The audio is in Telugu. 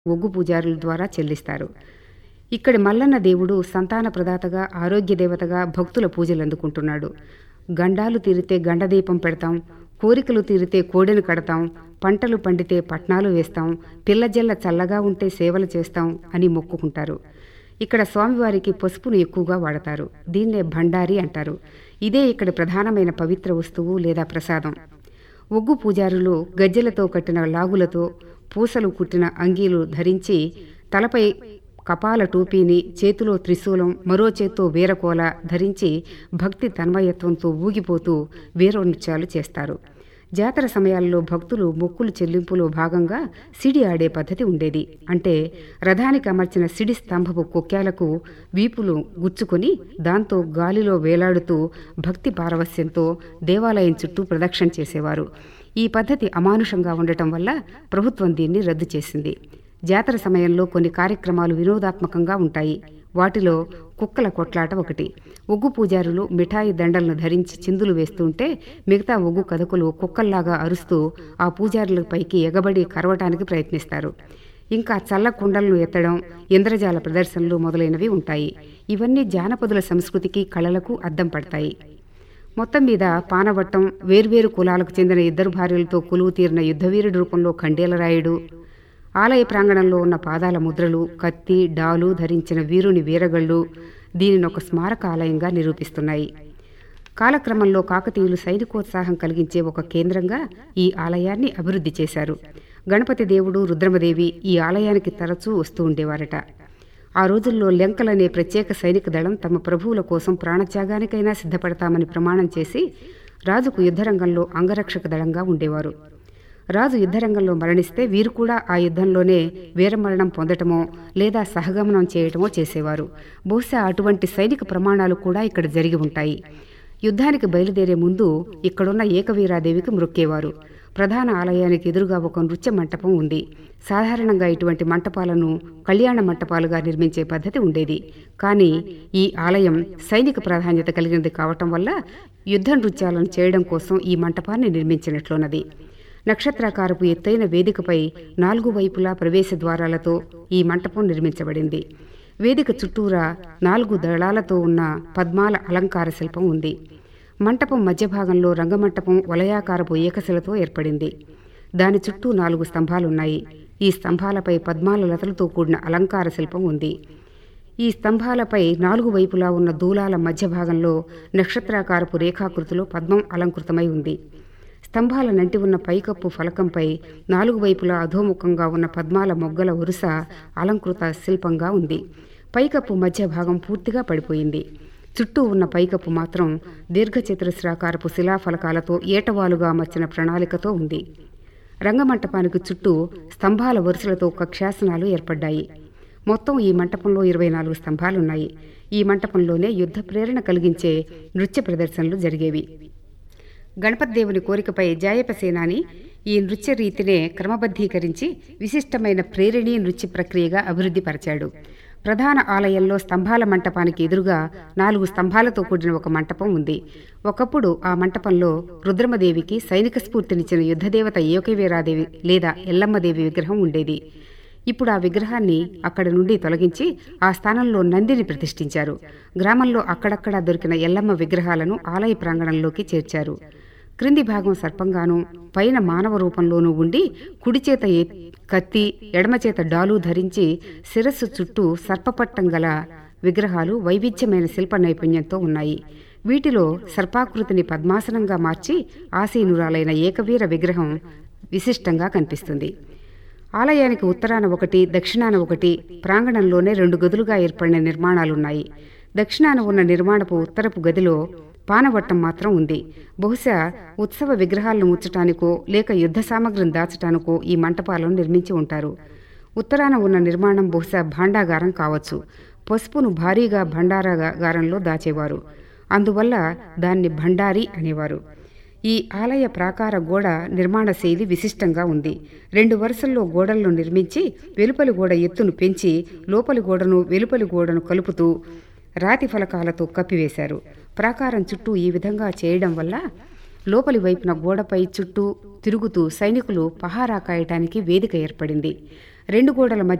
ఒగ్గు పూజారుల ద్వారా చెల్లిస్తారు ఇక్కడి మల్లన్న దేవుడు సంతాన ప్రదాతగా ఆరోగ్య దేవతగా భక్తుల పూజలు అందుకుంటున్నాడు గండాలు తీరితే గండదీపం పెడతాం కోరికలు తీరితే కోడెను కడతాం పంటలు పండితే పట్నాలు వేస్తాం పిల్లజల్ల చల్లగా ఉంటే సేవలు చేస్తాం అని మొక్కుకుంటారు ఇక్కడ స్వామివారికి పసుపును ఎక్కువగా వాడతారు దీన్నే భండారి అంటారు ఇదే ఇక్కడి ప్రధానమైన పవిత్ర వస్తువు లేదా ప్రసాదం ఒగ్గు పూజారులు గజ్జెలతో కట్టిన లాగులతో పూసలు కుట్టిన అంగీలు ధరించి తలపై కపాల టోపీని చేతిలో త్రిశూలం మరో చేత్తో వీరకోల ధరించి భక్తి తన్మయత్వంతో ఊగిపోతూ వీర నృత్యాలు చేస్తారు జాతర సమయాల్లో భక్తులు మొక్కులు చెల్లింపులో భాగంగా సిడి ఆడే పద్ధతి ఉండేది అంటే రథానికి అమర్చిన సిడి స్తంభపు కొక్కేలకు వీపులు గుచ్చుకొని దాంతో గాలిలో వేలాడుతూ భక్తి పారవస్యంతో దేవాలయం చుట్టూ ప్రదక్షిణ చేసేవారు ఈ పద్ధతి అమానుషంగా ఉండటం వల్ల ప్రభుత్వం దీన్ని రద్దు చేసింది జాతర సమయంలో కొన్ని కార్యక్రమాలు వినోదాత్మకంగా ఉంటాయి వాటిలో కుక్కల కొట్లాట ఒకటి ఒగ్గు పూజారులు మిఠాయి దండలను ధరించి చిందులు వేస్తుంటే మిగతా ఒగ్గు కథకులు కుక్కల్లాగా అరుస్తూ ఆ పూజారులపైకి ఎగబడి కరవటానికి ప్రయత్నిస్తారు ఇంకా చల్ల కుండలను ఎత్తడం ఇంద్రజాల ప్రదర్శనలు మొదలైనవి ఉంటాయి ఇవన్నీ జానపదుల సంస్కృతికి కళలకు అద్దం పడతాయి మొత్తం మీద పానవట్టం వేర్వేరు కులాలకు చెందిన ఇద్దరు భార్యలతో కొలువు తీరిన యుద్ధవీరుడి రూపంలో ఖండేలరాయుడు ఆలయ ప్రాంగణంలో ఉన్న పాదాల ముద్రలు కత్తి డాలు ధరించిన వీరుని వీరగళ్ళు దీనిని ఒక స్మారక ఆలయంగా నిరూపిస్తున్నాయి కాలక్రమంలో కాకతీయులు సైనికోత్సాహం కలిగించే ఒక కేంద్రంగా ఈ ఆలయాన్ని అభివృద్ధి చేశారు గణపతి దేవుడు రుద్రమదేవి ఈ ఆలయానికి తరచూ వస్తూ ఉండేవారట ఆ రోజుల్లో లెంకలనే ప్రత్యేక సైనిక దళం తమ ప్రభువుల కోసం ప్రాణత్యాగానికైనా సిద్ధపడతామని ప్రమాణం చేసి రాజుకు యుద్ధరంగంలో అంగరక్షక దళంగా ఉండేవారు రాజు యుద్ధరంగంలో మరణిస్తే వీరు కూడా ఆ యుద్ధంలోనే వీరమరణం పొందటమో లేదా సహగమనం చేయటమో చేసేవారు బహుశా అటువంటి సైనిక ప్రమాణాలు కూడా ఇక్కడ జరిగి ఉంటాయి యుద్ధానికి బయలుదేరే ముందు ఇక్కడున్న ఏకవీరాదేవికి మ్రొక్కేవారు ప్రధాన ఆలయానికి ఎదురుగా ఒక నృత్య మంటపం ఉంది సాధారణంగా ఇటువంటి మంటపాలను కళ్యాణ మంటపాలుగా నిర్మించే పద్ధతి ఉండేది కానీ ఈ ఆలయం సైనిక ప్రాధాన్యత కలిగినది కావటం వల్ల యుద్ధ నృత్యాలను చేయడం కోసం ఈ మంటపాన్ని నిర్మించినట్లున్నది నక్షత్రాకారపు ఎత్తైన వేదికపై నాలుగు వైపులా ప్రవేశ ద్వారాలతో ఈ మంటపం నిర్మించబడింది వేదిక చుట్టూరా నాలుగు దళాలతో ఉన్న పద్మాల అలంకార శిల్పం ఉంది మంటపం మధ్య భాగంలో రంగమంటపం వలయాకారపు ఏకశిలతో ఏర్పడింది దాని చుట్టూ నాలుగు స్తంభాలున్నాయి ఈ స్తంభాలపై పద్మాల లతలతో కూడిన అలంకార శిల్పం ఉంది ఈ స్తంభాలపై నాలుగు వైపులా ఉన్న దూలాల మధ్య భాగంలో నక్షత్రాకారపు రేఖాకృతిలో పద్మం అలంకృతమై ఉంది స్తంభాల నంటి ఉన్న పైకప్పు ఫలకంపై నాలుగు వైపులా అధోముఖంగా ఉన్న పద్మాల మొగ్గల వరుస అలంకృత శిల్పంగా ఉంది పైకప్పు మధ్య భాగం పూర్తిగా పడిపోయింది చుట్టూ ఉన్న పైకప్పు మాత్రం దీర్ఘచతురస్రాకారపు శిలాఫలకాలతో ఏటవాలుగా అమర్చిన ప్రణాళికతో ఉంది రంగమంటపానికి చుట్టూ స్తంభాల వరుసలతో కక్షాసనాలు ఏర్పడ్డాయి మొత్తం ఈ మంటపంలో ఇరవై నాలుగు స్తంభాలున్నాయి ఈ మంటపంలోనే యుద్ధ ప్రేరణ కలిగించే నృత్య ప్రదర్శనలు జరిగేవి గణపతి దేవుని కోరికపై జాయప సేనాని ఈ నృత్య రీతినే క్రమబద్ధీకరించి విశిష్టమైన ప్రేరణి నృత్య ప్రక్రియగా అభివృద్ధి పరిచాడు ప్రధాన ఆలయంలో స్తంభాల మంటపానికి ఎదురుగా నాలుగు స్తంభాలతో కూడిన ఒక మంటపం ఉంది ఒకప్పుడు ఆ మంటపంలో రుద్రమదేవికి సైనిక స్ఫూర్తినిచ్చిన యుద్ధదేవత ఏకవీరాదేవి లేదా ఎల్లమ్మదేవి విగ్రహం ఉండేది ఇప్పుడు ఆ విగ్రహాన్ని అక్కడి నుండి తొలగించి ఆ స్థానంలో నందిని ప్రతిష్ఠించారు గ్రామంలో అక్కడక్కడా దొరికిన ఎల్లమ్మ విగ్రహాలను ఆలయ ప్రాంగణంలోకి చేర్చారు క్రింది భాగం సర్పంగాను పైన మానవ రూపంలోనూ ఉండి కుడి చేత కత్తి ఎడమ చేత డాలు ధరించి శిరస్సు చుట్టూ సర్పపట్టం గల విగ్రహాలు వైవిధ్యమైన శిల్ప నైపుణ్యంతో ఉన్నాయి వీటిలో సర్పాకృతిని పద్మాసనంగా మార్చి ఆసీనురాలైన ఏకవీర విగ్రహం విశిష్టంగా కనిపిస్తుంది ఆలయానికి ఉత్తరాన ఒకటి దక్షిణాన ఒకటి ప్రాంగణంలోనే రెండు గదులుగా ఏర్పడిన నిర్మాణాలున్నాయి దక్షిణాన ఉన్న నిర్మాణపు ఉత్తరపు గదిలో పానవట్టం మాత్రం ఉంది బహుశా ఉత్సవ విగ్రహాలను ముచ్చటానికో లేక యుద్ధ సామగ్రిని దాచటానికో ఈ మంటపాలను నిర్మించి ఉంటారు ఉత్తరాన ఉన్న నిర్మాణం బహుశా భాండాగారం కావచ్చు పసుపును భారీగా భండారాగారంలో దాచేవారు అందువల్ల దాన్ని భండారి అనేవారు ఈ ఆలయ ప్రాకార గోడ నిర్మాణ శైలి విశిష్టంగా ఉంది రెండు వరుసల్లో గోడలను నిర్మించి వెలుపలి గోడ ఎత్తును పెంచి లోపలి గోడను వెలుపలి గోడను కలుపుతూ రాతి ఫలకాలతో కప్పివేశారు ప్రాకారం చుట్టూ ఈ విధంగా చేయడం వల్ల లోపలి వైపున గోడపై చుట్టూ తిరుగుతూ సైనికులు పహారా కాయటానికి వేదిక ఏర్పడింది రెండు గోడల మధ్య